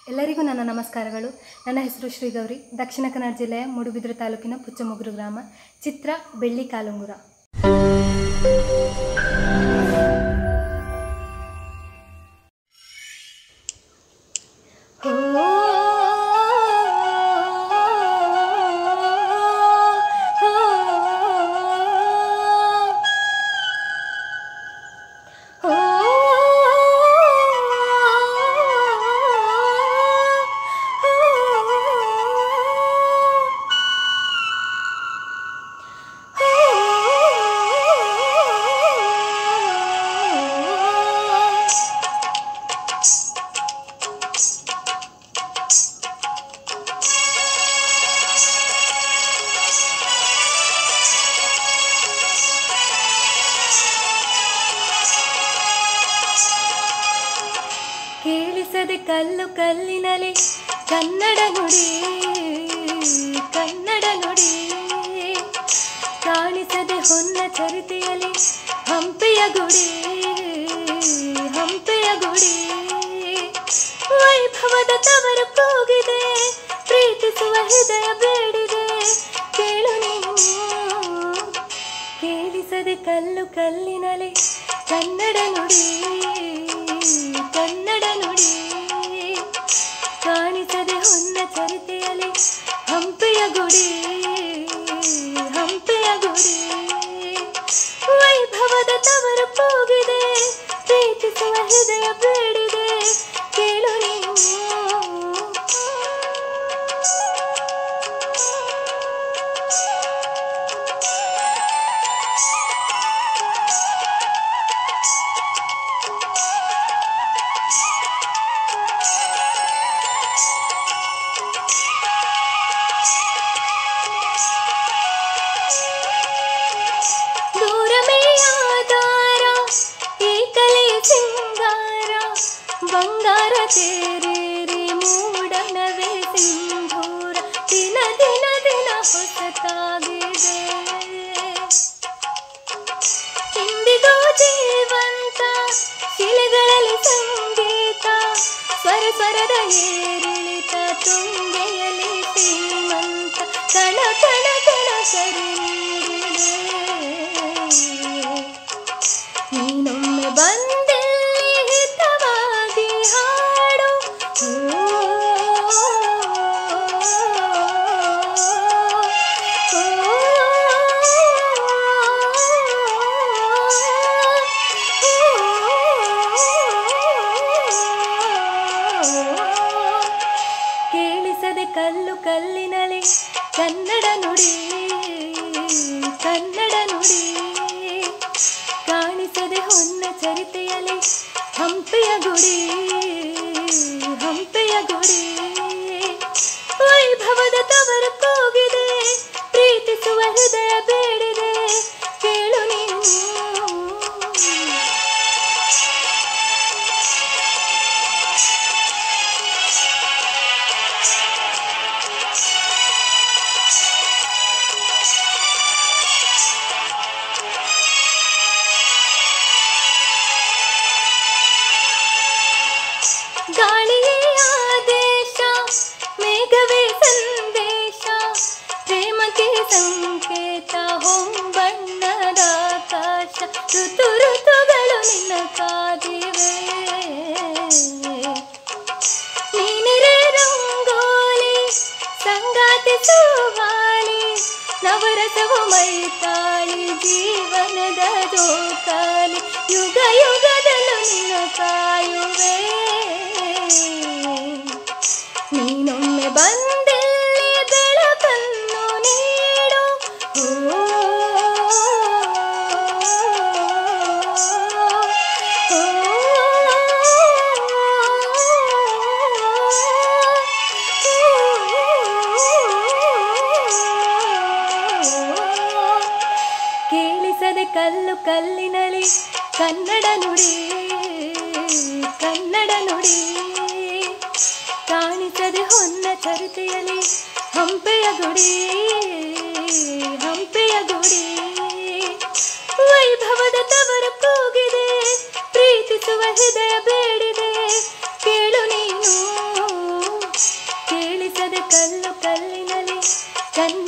ಎಲ್ಲರಿಗೂ ನನ್ನ ನಮಸ್ಕಾರಗಳು ನನ್ನ ಹೆಸರು ಶ್ರೀಗೌರಿ ದಕ್ಷಿಣ ಕನ್ನಡ ಜಿಲ್ಲೆಯ ಮೂಡುಬಿದಿರೆ ತಾಲೂಕಿನ ಪುಚ್ಚಮುಗುರು ಗ್ರಾಮ ಚಿತ್ರ ಬೆಳ್ಳಿ ಕಾಲುಂಗುರ ಕೇಳಿಸದೆ ಕಲ್ಲು ಕಲ್ಲಿನಲಿ ಕನ್ನಡ ನುಡಿ ಕನ್ನಡ ನುಡಿ ಕಾಣಿಸದೆ ಹೊನ್ನ ಚರಿತೆಯಲ್ಲಿ ಹಂಪೆಯ ಗುಡಿ ಹಂಪೆಯ ಗುಡಿ ವೈಭವದ ತವರ ಕೂಗಿದೆ ಪ್ರೀತಿಸುವ ಹೃದಯ ಬೇಡಿದೆ ಕೇಳು ನೀನು ಕೇಳಿಸದೆ ಕಲ್ಲು ಕಲ್ಲಿನಲಿ ಕನ್ನಡ ನುಡಿ ಕನ್ನಡ ನುಡಿ ಕಾಣಿಸದೆ ಹೊನ್ನ ಚರಿತೆಯಲ್ಲಿ ಹಂಪೆಯ ಗುಡಿ ಹಂಪೆಯ ಗುಡಿ ವೈಭವದ ತವರ ಕೂಗಿದೆ ಪ್ರೀತಿಸುವ ಹೃದಯ ಬೇಡಿದೆ ಕೇಳು ನೀವು ದೂರಮೇ ಆಧಾರ ಈ ಕಲೆ ಸಿಂಗಾರ ಬಂಗಾರ ತೇರೇರಿ ಮೂಡನವೇ ಸಿಂಧೂರ ದಿನ ದಿನ ದಿನ ಹೊಸತಾಗಿದೆ ಇಂದಿಗೂ ಜೀವಂತ ಶಿಲೆಗಳಲ್ಲಿ ಸಂಗೀತ ಸ್ವರ ಸ್ವರದ ಏರಿಳಿತ ತುಂಗೆಯಲ್ಲಿ ಶ್ರೀಮಂತ ಕಣ ಕಣ ಕಣ ಸರಿ ನೀನೊಮ್ಮೆ ಬಂದಲ್ಲಿ ಹಿತವಾಗಿ ಹಾಡು ಕೇಳಿಸದೆ ಕಲ್ಲು ಕಲ್ಲಿನಲಿ ಕನ್ನಡ ನುಡಿ ಕನ್ನಡ ನುಡಿ ಕಾಣಿಸದೆ ಹೊನ್ನ ಚರಿತೆಯಲ್ಲಿ ಹಂಪೆಯ ಗುಡಿ ಹಂಪೆಯ ಗುಡಿ ವೈಭವದ ತವರ ಕೂಗಿದೆ ಪ್ರೀತಿಸುವ ಹೃದಯ ಬೇಡಿದೆ ಕೇಳು ನೀನು ಗಾಳಿಯೇ ಆದೇಶ ಮೇಘವೇ ಸಂದೇಶ ಪ್ರೇಮಕ್ಕೆ ಸಂಕೇತ ಹೊಂಬಣ್ಣದ ಆಕಾಶ ಋತು ಋತುಗಳು ನಿನ್ನ ಕಾದಿವೆ ನೀನಿರೆ ರಂಗೋಲಿ ಸಂಗಾತಿ ಸುವಾಲಿ ನವರಸವು ಮೈತಾಳಿ ಜೀವನದ ಜೋಕಾಲಿ ಯುಗ ಯುಗದಲ್ಲೂ ನಿನ್ನ ಕಾಯುವೆ ನೀನೊಮ್ಮೆ ಬಂದಲ್ಲಿ ಬೆಳಕನ್ನು ನೀಡು ಓ, ಓ, ಕೇಳಿಸದೆ ಕಲ್ಲು ಕಲ್ಲಿನಲಿ ಕನ್ನಡ ನುಡಿ ಕನ್ನಡ ನುಡಿ ಕಾಣಿಸದೆ ಹೊನ್ನ ಚರಿತೆಯಲ್ಲಿ ಹಂಪೆಯ ಗುಡಿ ಹಂಪೆಯ ಗುಡಿ ವೈಭವದ ತವರ ಕೂಗಿದೆ ಪ್ರೀತಿಸುವ ಹೃದಯ ಬೇಡಿದೆ ಕೇಳು ನೀನು ಕಲ್ಲು ಕಲ್ಲಿನಲ್ಲಿ ಕನ್ನ